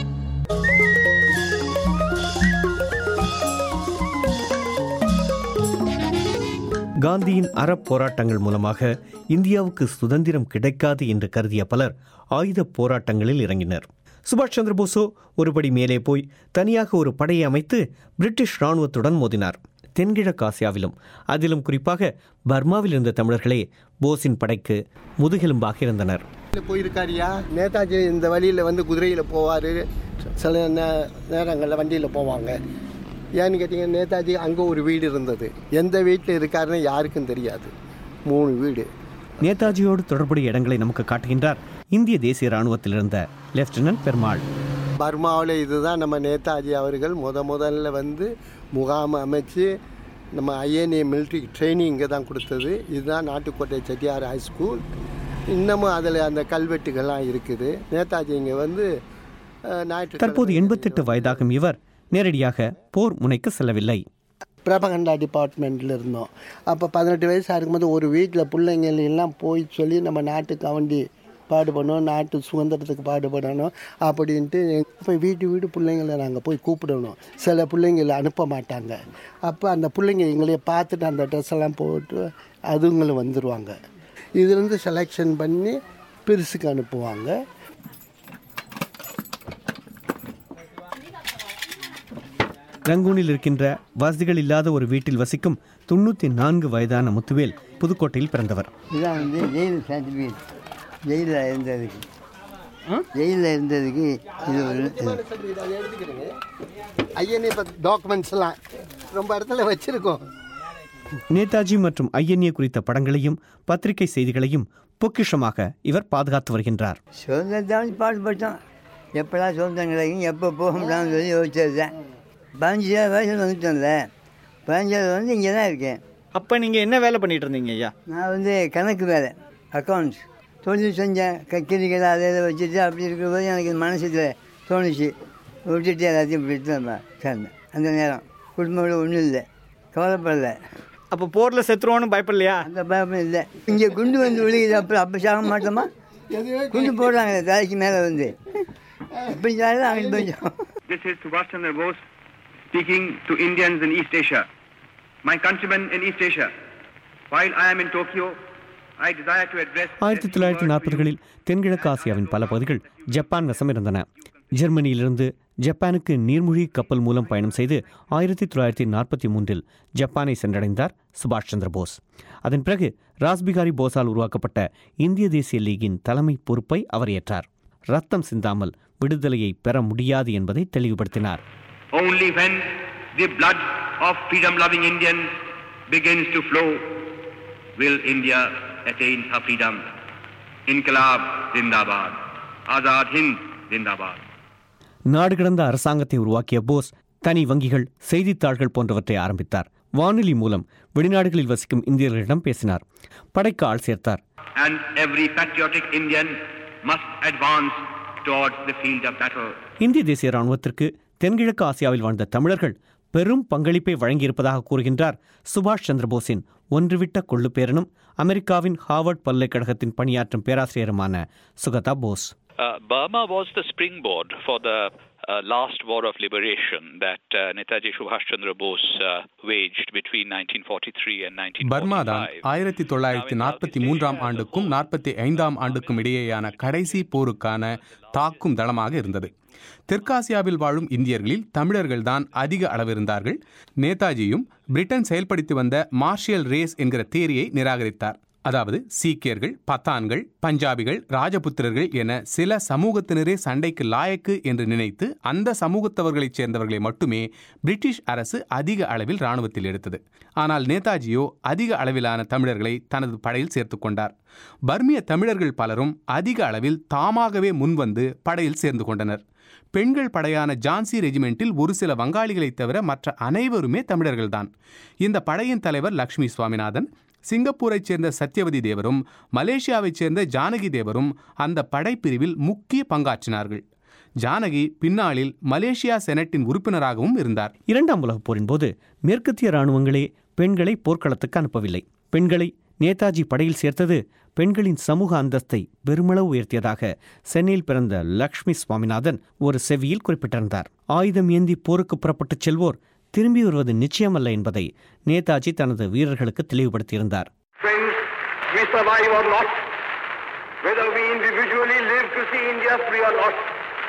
காந்தியின் அறப்போராட்டங்கள் மூலமாக இந்தியாவுக்கு சுதந்திரம் கிடைக்காது என்று கருதிய பலர் ஆயுத போராட்டங்களில் இறங்கினர் சுபாஷ் சந்திர போஸோ ஒருபடி மேலே போய் தனியாக ஒரு படையை அமைத்து பிரிட்டிஷ் இராணுவத்துடன் மோதினார் தென்கிழக்கு ஆசியாவிலும் அதிலும் குறிப்பாக பர்மாவில் இருந்த தமிழர்களே போஸின் படைக்கு முதுகெலும்பாக இருந்தனர் போயிருக்காரியா நேதாஜி இந்த வழியில் வந்து குதிரையில் போவார் சில நே நேரங்களில் வண்டியில் போவாங்க ஏன்னு கேட்டிங்கன்னா நேதாஜி அங்கே ஒரு வீடு இருந்தது எந்த வீட்டில் இருக்காருன்னு யாருக்கும் தெரியாது மூணு வீடு நேதாஜியோடு தொடர்புடைய இடங்களை நமக்கு காட்டுகின்றார் இந்திய தேசிய இராணுவத்தில் இருந்த லெப்டினன்ட் பெருமாள் பர்மாவில் இதுதான் நம்ம நேதாஜி அவர்கள் முத முதல்ல வந்து முகாம் அமைச்சு நம்ம ஐஎன்ஏ மிலிட்ரி ட்ரைனிங் இங்கே தான் கொடுத்தது இதுதான் நாட்டுக்கோட்டை செட்டியார் ஹைஸ்கூல் இன்னமும் அதில் அந்த கல்வெட்டுகள்லாம் இருக்குது நேதாஜி இங்கே வந்து அஹ், ஞாயிற்று தற்போது எண்பத்தெட்டு வயதாகும் இவர் நேரடியாக போர் முனைக்கு செல்லவில்லை பிரபகண்டா டிபார்ட்மெண்ட்டில் இருந்தோம் அப்போ பதினெட்டு வயசாக இருக்கும்போது ஒரு வீட்டில் பிள்ளைங்கள் எல்லாம் போய் சொல்லி நம்ம நாட்டுக்கு அவண்டி பாடுபடணும் நாட்டு சுதந்திரத்துக்கு பாடுபடணும் அப்படின்ட்டு போய் வீட்டு வீடு பிள்ளைங்களை நாங்கள் போய் கூப்பிடணும் சில பிள்ளைங்களை அனுப்ப மாட்டாங்க அப்போ அந்த பிள்ளைங்க எங்களையே பார்த்துட்டு அந்த ட்ரெஸ் எல்லாம் போட்டு அதுங்களும் வந்துடுவாங்க இதுலேருந்து செலெக்ஷன் பண்ணி பெருசுக்கு அனுப்புவாங்க ரங்கூனில் இருக்கின்ற வசதிகள் இல்லாத ஒரு வீட்டில் வசிக்கும் தொண்ணூற்றி நான்கு வயதான முத்துவேல் புதுக்கோட்டையில் பிறந்தவர் இதான் வந்து ஜெயில் சர்டிஃபிகேட் ஜெயிலில் இருந்ததுக்கு ஜெயிலில் இருந்ததுக்கு இது ஒரு ஐயனே இப்போ டாக்குமெண்ட்ஸ்லாம் ரொம்ப இடத்துல வச்சுருக்கோம் நேதாஜி மற்றும் ஐஎன்ஏ குறித்த படங்களையும் பத்திரிகை செய்திகளையும் பொக்கிஷமாக இவர் பாதுகாத்து வருகின்றார் சுதந்திரத்தாலும் பாடுபட்டோம் எப்படா சுதந்திரம் கிடைக்கும் எப்போ போக முடியாதுன்னு சொல்லி யோசிச்சது தான் பதினஞ்சு வயசு வந்துட்டோம்ல பதினஞ்சாவது வந்து இங்கே தான் இருக்கேன் அப்போ நீங்கள் என்ன வேலை பண்ணிட்டு இருந்தீங்க ஐயா நான் வந்து கணக்கு வேலை அக்கௌண்ட்ஸ் தொழில் செஞ்சேன் கக்கிரிக்கடை அதை இதை வச்சுட்டு அப்படி இருக்கிறபோது எனக்கு மனசுல தோணுச்சு விட்டுட்டு எல்லாத்தையும் விட்டு நம்ம சேர்ந்தேன் அந்த நேரம் குடும்பம் ஒன்றும் இல்லை கவலைப்படலை அப்போ போரில் செத்துருவோன்னு பயப்படலையா அந்த பயம் இல்லை இங்கே குண்டு வந்து விழுகுது அப்புறம் அப்போ சாக மாட்டோமா குண்டு போடுறாங்க தலைக்கு மேலே வந்து இப்படி சாக அங்கே கொஞ்சம் This is Subhash Chandra Bose speaking to Indians in East Asia. My countrymen in East Asia, while I am in Tokyo, I desire to address ஆயிரத்தி தொள்ளாயிரத்தி நாற்பதுகளில் தென்கிழக்கு ஆசியாவின் பல பகுதிகள் ஜப்பான் வசம் இருந்தன ஜெர்மனியிலிருந்து ஜப்பானுக்கு நீர்மூழ்கி கப்பல் மூலம் பயணம் செய்து ஆயிரத்தி தொள்ளாயிரத்தி நாற்பத்தி மூன்றில் ஜப்பானை சென்றடைந்தார் சுபாஷ் சந்திர போஸ் அதன் பிறகு ராஸ்பிகாரி போஸால் உருவாக்கப்பட்ட இந்திய தேசிய லீகின் தலைமை பொறுப்பை அவர் ஏற்றார் ரத்தம் சிந்தாமல் விடுதலையை பெற முடியாது என்பதை தெளிவுபடுத்தினார் only when the blood of freedom-loving Indians begins to flow will India attain her freedom. Inqilab Zindabad. Azad Hind Zindabad. நாடு கடந்த அரசாங்கத்தை உருவாக்கிய போஸ் தனி வங்கிகள் செய்தித்தாள்கள் போன்றவற்றை ஆரம்பித்தார் வானொலி மூலம் வெளிநாடுகளில் வசிக்கும் இந்தியர்களிடம் பேசினார் படைக்கு ஆள் சேர்த்தார் And every patriotic Indian must advance towards the field of battle. இந்திய தேசிய ராணுவத்திற்கு தென்கிழக்கு ஆசியாவில் வாழ்ந்த தமிழர்கள் பெரும் பங்களிப்பை வழங்கியிருப்பதாக கூறுகின்றார் சுபாஷ் சந்திரபோஸின் ஒன்றுவிட்ட கொள்ளுப்பேரனும் அமெரிக்காவின் ஹார்வர்ட் பல்கலைக்கழகத்தின் பணியாற்றும் பேராசிரியருமான Sugata Bose Uh, Burma was the springboard for the uh, last war of liberation that uh, Netaji Subhash Chandra Bose uh, waged between 1943 and 1945. Burma தான் ஆயிரத்தி தொள்ளாயிரத்தி நாற்பத்தி மூன்றாம் ஆண்டுக்கும் நாற்பத்தி ஐந்தாம் ஆண்டுக்கும் இடையேயான கடைசி போருக்கான தாக்கும் தளமாக இருந்தது தெற்காசியாவில் வாழும் இந்தியர்களில் தமிழர்கள்தான் அதிக அளவிருந்தார்கள் நேதாஜியும் பிரிட்டன் செயல்படுத்தி வந்த மார்ஷியல் ரேஸ் என்கிற தேரியை நிராகரித்தார் அதாவது சீக்கியர்கள் பத்தான்கள் பஞ்சாபிகள் ராஜபுத்திரர்கள் என சில சமூகத்தினரே சண்டைக்கு லாயக்கு என்று நினைத்து அந்த சமூகத்தவர்களைச் சேர்ந்தவர்களை மட்டுமே பிரிட்டிஷ் அரசு அதிக அளவில் இராணுவத்தில் எடுத்தது ஆனால் நேதாஜியோ அதிக அளவிலான தமிழர்களை தனது படையில் சேர்த்துக் கொண்டார் பர்மிய தமிழர்கள் பலரும் அதிக அளவில் தாமாகவே முன்வந்து படையில் சேர்ந்து கொண்டனர் பெண்கள் படையான ஜான்சி ரெஜிமெண்டில் ஒரு சில வங்காளிகளைத் தவிர மற்ற அனைவருமே தமிழர்கள்தான் இந்த படையின் தலைவர் லக்ஷ்மி சுவாமிநாதன் சிங்கப்பூரைச் சேர்ந்த சத்யவதி தேவரும் மலேசியாவைச் சேர்ந்த ஜானகி தேவரும் அந்த படைப்பிரிவில் முக்கிய பங்காற்றினார்கள் ஜானகி பின்னாளில் மலேசியா செனட்டின் உறுப்பினராகவும் இருந்தார் இரண்டாம் உலகப் போரின் போது மேற்கத்திய இராணுவங்களே பெண்களை போர்க்களத்துக்கு அனுப்பவில்லை பெண்களை நேதாஜி படையில் சேர்த்தது பெண்களின் சமூக அந்தஸ்தை பெருமளவு உயர்த்தியதாக சென்னையில் பிறந்த லக்ஷ்மி சுவாமிநாதன் ஒரு செவியில் குறிப்பிட்டிருந்தார் ஆயுதம் ஏந்தி போருக்கு புறப்பட்டுச் செல்வோர் திரும்பி வருவது நிச்சயமல்ல என்பதை நேதாஜி தனது வீரர்களுக்கு தெளிவுபடுத்தியிருந்தார் Friends, we survive or not, whether we individually live to see India free or not,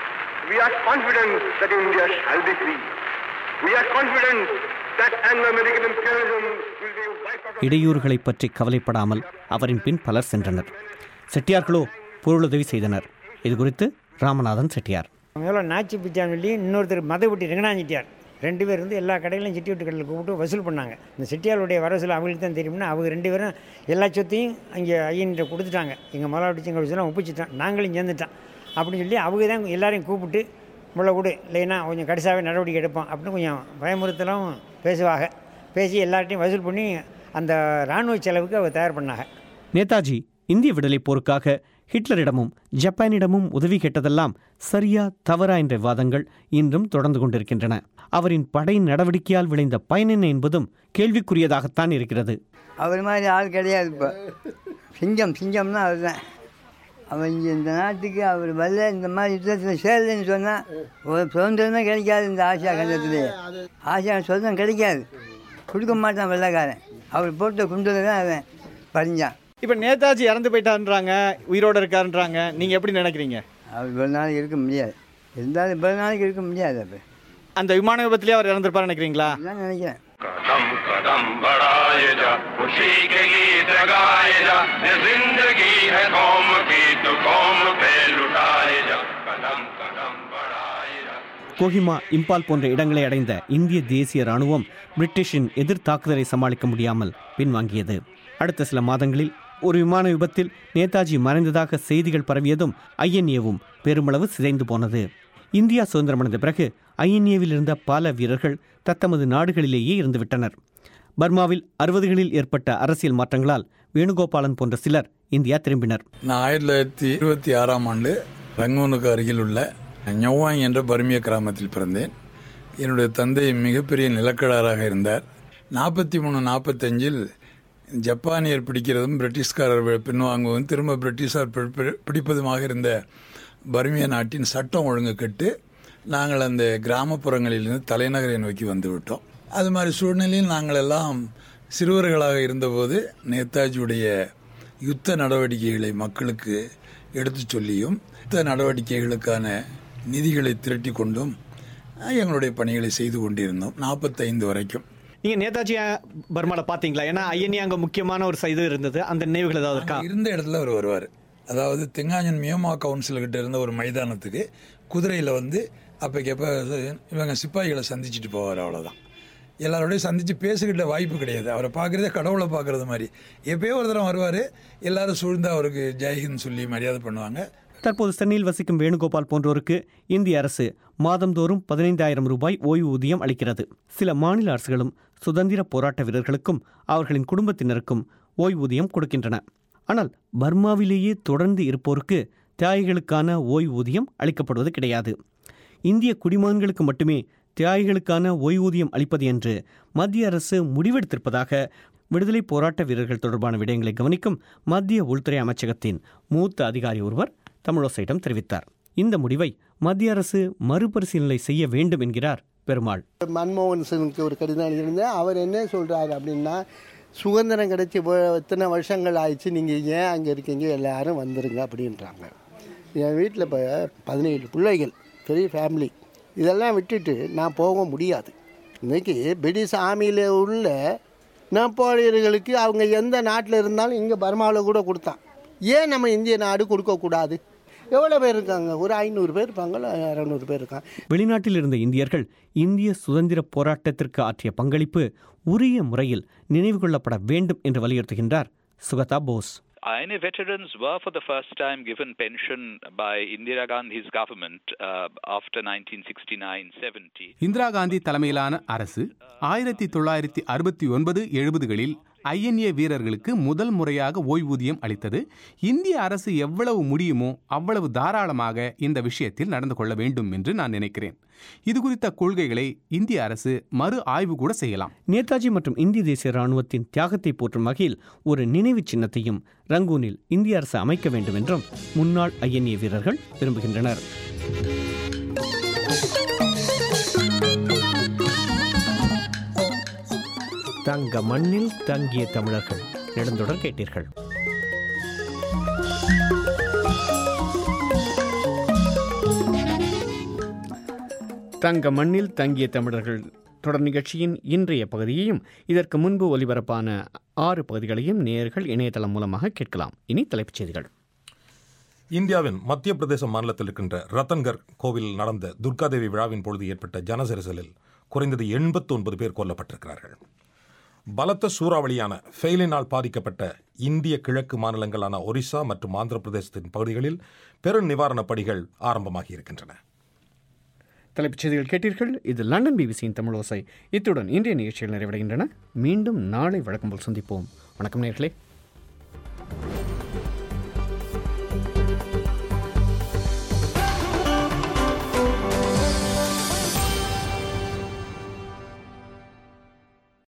we are confident that India shall be free. We are confident that Anglo-American imperialism will be wiped out. இடையூறுகளைப் பற்றி கவலைப்படாமல் அவரின் பின் பலர் சென்றனர் செட்டியார்களோ பொருளுதவி செய்தனர் இது குறித்து ராமநாதன் செட்டியார் முதல்ல நாச்சி பிச்சான்னு சொல்லி இன்னொருத்தர் மதவெட்டி ரெங்கனாஞ்சிட்டியார் ரெண்டு பேர் வந்து எல்லா கடையிலும் சிட்டி வீட்டு கடையில் கூப்பிட்டு வசூல் பண்ணாங்க இந்த செட்டியாருடைய வரசூல் அவங்களுக்கு தான் தெரியும்னா அவங்க ரெண்டு பேரும் எல்லா சொத்தையும் அங்கே ஐயன்கிட்ட கொடுத்துட்டாங்க எங்கள் முதலாளி செங்க வசூலாம் ஒப்பிச்சிட்டான் நாங்களும் சேர்ந்துட்டான் அப்படின்னு சொல்லி அவங்க தான் எல்லாரையும் கூப்பிட்டு முள்ள கொடு இல்லைன்னா கொஞ்சம் கடைசாவே நடவடிக்கை எடுப்போம் அப்படின்னு கொஞ்சம் பயமுறுத்தலும் பேசுவாங்க பேசி எல்லார்ட்டையும் வசூல் பண்ணி அந்த இராணுவ செலவுக்கு அவங்க தயார் பண்ணாங்க நேதாஜி இந்திய விடுதலைப் போருக்காக ஹிட்லரிடமும் ஜப்பானிடமும் உதவி கேட்டதெல்லாம் சரியா தவறா என்ற விவாதங்கள் இன்றும் தொடர்ந்து கொண்டிருக்கின்றன அவரின் படை நடவடிக்கையால் விளைந்த பயன் என்ன என்பதும் கேள்விக்குரியதாகத்தான் இருக்கிறது அவர் மாதிரி ஆள் கிடையாது இப்போ சிங்கம் சிங்கம்னா அவர் தான் அவன் இங்கே இந்த நாட்டுக்கு அவர் வரல இந்த மாதிரி யுத்தத்தில் சேரலைன்னு சொன்னால் ஒரு சுதந்திரமே கிடைக்காது இந்த ஆசியா கண்டத்திலே ஆசியா சுதந்திரம் கிடைக்காது கொடுக்க மாட்டான் வெள்ளைக்காரன் அவர் போட்ட குண்டில் தான் அவன் பறிஞ்சான் இப்போ நேதாஜி இறந்து போயிட்டான்றாங்க உயிரோட இருக்காருன்றாங்க நீங்கள் எப்படி நினைக்கிறீங்க அவர் இவ்வளோ நாளைக்கு இருக்க முடியாது இருந்தாலும் இவ்வளோ நாளைக்கு இருக்க முடியாது அப்போ அந்த விமான விபத்துலேயே அவர் இறந்துருப்பாரு நினைக்கிறீங்களா தான் நினைக்கிறேன் कदम कदम बढ़ाए जा खुशी के गीत गाए जा ये जिंदगी है कौम की तो कौम पे लुटाए जा कदम कदम बढ़ाए जा கோஹிமா இம்பால் போன்ற இடங்களை அடைந்த இந்திய தேசிய ராணுவம் பிரிட்டிஷின் எதிர் தாக்குதலை சமாளிக்க முடியாமல் பின்வாங்கியது அடுத்த சில மாதங்களில் ஒரு விமான விபத்தில் நேதாஜி மறைந்ததாக செய்திகள் பரவியதும் ஐஎன்ஏவும் பெருமளவு சிதைந்து போனது இந்தியா சுதந்திரமடைந்த பிறகு ஐஎன்ஏவில் இருந்த பல வீரர்கள் தத்தமது நாடுகளிலேயே இருந்துவிட்டனர் பர்மாவில் அறுபதுகளில் ஏற்பட்ட அரசியல் மாற்றங்களால் வேணுகோபாலன் போன்ற சிலர் இந்தியா திரும்பினர் நான் ஆயிரத்தி தொள்ளாயிரத்தி இருபத்தி ஆறாம் ஆண்டு ரங்கூனுக்கு அருகில் உள்ள ஞவாங் என்ற பர்மிய கிராமத்தில் பிறந்தேன் என்னுடைய தந்தை மிகப்பெரிய நிலக்கடாராக இருந்தார் நாற்பத்தி மூணு நாற்பத்தஞ்சில் ஜப்பானியர் பிடிக்கிறதும் பிரிட்டிஷ்காரர் பின்வாங்குவதும் திரும்ப பிரிட்டிஷார் பி- பி- பிடிப்பதுமாக இருந்த பர்மிய நாட்டின் சட்டம் ஒழுங்கு கெட்டு நாங்கள் அந்த கிராமப்புறங்களிலிருந்து தலைநகரை நோக்கி வந்து விட்டோம் அது மாதிரி சூழ்நிலையில் நாங்கள் எல்லாம் சிறுவர்களாக இருந்தபோது நேதாஜியுடைய யுத்த நடவடிக்கைகளை மக்களுக்கு எடுத்துச் சொல்லியும் யுத்த நடவடிக்கைகளுக்கான நிதிகளை திரட்டி கொண்டும் அஹ், எங்களுடைய பணிகளை செய்து கொண்டிருந்தோம் நாற்பத்தைந்து வரைக்கும் நீங்கள் நேதாஜி பர்மால பார்த்தீங்களா ஏன்னா ஐஎன்ஏ அங்கே முக்கியமான ஒரு இது இருந்தது அந்த நினைவுகள் ஏதாவது இருக்கா இருந்த இடத்துல அவர் வருவார் அதாவது தெங்காஞ்சன் மியோமா கவுன்சில் கிட்ட இருந்த ஒரு மைதானத்துக்கு குதிரையில் வந்து அப்போக்கப்போ இவங்க சிப்பாய்களை சந்திச்சுட்டு போவார் அவ்வளோதான் எல்லாரோடையும் சந்தித்து பேசுகிட்ட வாய்ப்பு கிடையாது அவரை பார்க்குறதே கடவுளை பார்க்குறது மாதிரி எப்பயோ ஒரு தரம் வருவார் எல்லாரும் சூழ்ந்து அவருக்கு ஜெய்ஹிந்த் சொல்லி மரியாதை பண்ணுவாங்க தற்போது சென்னையில் வசிக்கும் வேணுகோபால் போன்றோருக்கு இந்திய அரசு மாதந்தோறும் பதினைந்தாயிரம் ரூபாய் ஓய்வூதியம் அளிக்கிறது சில மாநில அரசுகளும் சுதந்திர போராட்ட வீரர்களுக்கும் அவர்களின் குடும்பத்தினருக்கும் ஓய்வூதியம் கொடுக்கின்றன ஆனால் பர்மாவிலேயே தொடர்ந்து இருப்போருக்கு தியாகிகளுக்கான ஓய்வூதியம் அளிக்கப்படுவது கிடையாது இந்திய குடிமகன்களுக்கு மட்டுமே தியாகிகளுக்கான ஓய்வூதியம் அளிப்பது என்று மத்திய அரசு முடிவெடுத்திருப்பதாக விடுதலை போராட்ட வீரர்கள் தொடர்பான விடயங்களை கவனிக்கும் மத்திய உள்துறை அமைச்சகத்தின் மூத்த அதிகாரி ஒருவர் தமிழோசையிடம் தெரிவித்தார் இந்த முடிவை மத்திய அரசு மறுபரிசீலனை செய்ய வேண்டும் என்கிறார் பெருமாள் மன்மோகன் சிங்குக்கு ஒரு கடிதம் எழுதியிருந்தேன் அவர் என்ன சொல்கிறாரு அப்படின்னா சுதந்திரம் கிடைச்சி வ- இத்தனை வருஷங்கள் ஆயிடுச்சு நீங்கள் ஏன் அங்கே இருக்கீங்க எல்லாரும் வந்துருங்க அப்படின்றாங்க என் வீட்டில் இப்போ பதினேழு பிள்ளைகள் பெரிய ஃபேமிலி இதெல்லாம் விட்டுட்டு நான் போக முடியாது இன்னைக்கு பிரிட்டிஷ் ஆர்மியில் உள்ள நெப்போலியர்களுக்கு அவங்க எந்த நாட்டில் இருந்தாலும் இங்கே பர்மாவில் கூட கொடுத்தான் ஏன் நம்ம இந்திய நாடு கொடுக்கக்கூடாது எவ்வளோ பேர் இருக்காங்க ஒரு ஐநூறு பேர் இருப்பாங்களா இரநூறு பேர் இருக்காங்க வெளிநாட்டில் இருந்த இந்தியர்கள் இந்திய சுதந்திர போராட்டத்திற்கு ஆற்றிய பங்களிப்பு உரிய முறையில் நினைவு கொள்ளப்பட வேண்டும் என்று வலியுறுத்துகின்றார் சுகதா Bose INA veterans were for the first time given pension by Indira Gandhi's government uh, after 1969-70. Indira Gandhi தலைமையிலான அரசு ஆயிரத்தி தொள்ளாயிரத்தி அறுபத்தி ஒன்பது எழுபதுகளில் ஐஎன்ஏ வீரர்களுக்கு முதல் முறையாக ஓய்வூதியம் அளித்தது இந்திய அரசு எவ்வளவு முடியுமோ அவ்வளவு தாராளமாக இந்த விஷயத்தில் நடந்து கொள்ள வேண்டும் என்று நான் நினைக்கிறேன் இது குறித்த கொள்கைகளை இந்திய அரசு மறு ஆய்வு கூட செய்யலாம் நேதாஜி மற்றும் இந்திய தேசிய ராணுவத்தின் தியாகத்தை போற்றும் வகையில் ஒரு நினைவு சின்னத்தையும் ரங்கூனில் இந்திய அரசு அமைக்க வேண்டும் என்றும் முன்னாள் ஐஎன்ஏ வீரர்கள் விரும்புகின்றனர் தங்க மண்ணில் தங்கிய தமிழர்கள் நெடுந்தொடர் கேட்டீர்கள் தங்க மண்ணில் தங்கிய தமிழர்கள் தொடர் நிகழ்ச்சியின் இன்றைய பகுதியையும் இதற்கு முன்பு ஒலிபரப்பான ஆறு பகுதிகளையும் நேயர்கள் இணையதளம் மூலமாக கேட்கலாம் இனி தலைப்புச் செய்திகள் இந்தியாவின் மத்திய பிரதேச மாநிலத்தில் இருக்கின்ற ரத்தன்கர் கோவிலில் நடந்த துர்காதேவி விழாவின் பொழுது ஏற்பட்ட ஜனசரிசலில் குறைந்தது எண்பத்தி ஒன்பது பேர் கொல்லப்பட்டிருக்கிறார்கள் பலத்த சூறாவளியான ஃபெயிலினால் பாதிக்கப்பட்ட இந்திய கிழக்கு மாநிலங்களான ஒரிசா மற்றும் ஆந்திர பிரதேசத்தின் பகுதிகளில் பெரு நிவாரணப் பணிகள் ஆரம்பமாகி இருக்கின்றன தலைப்புச் செய்திகள் கேட்டீர்கள் இது லண்டன் பிபிசியின் தமிழ் ஓசை இத்துடன் இன்றைய நிகழ்ச்சிகள் நிறைவடைகின்றன மீண்டும் நாளை வழக்கம் போல் சந்திப்போம் வணக்கம் நேர்களே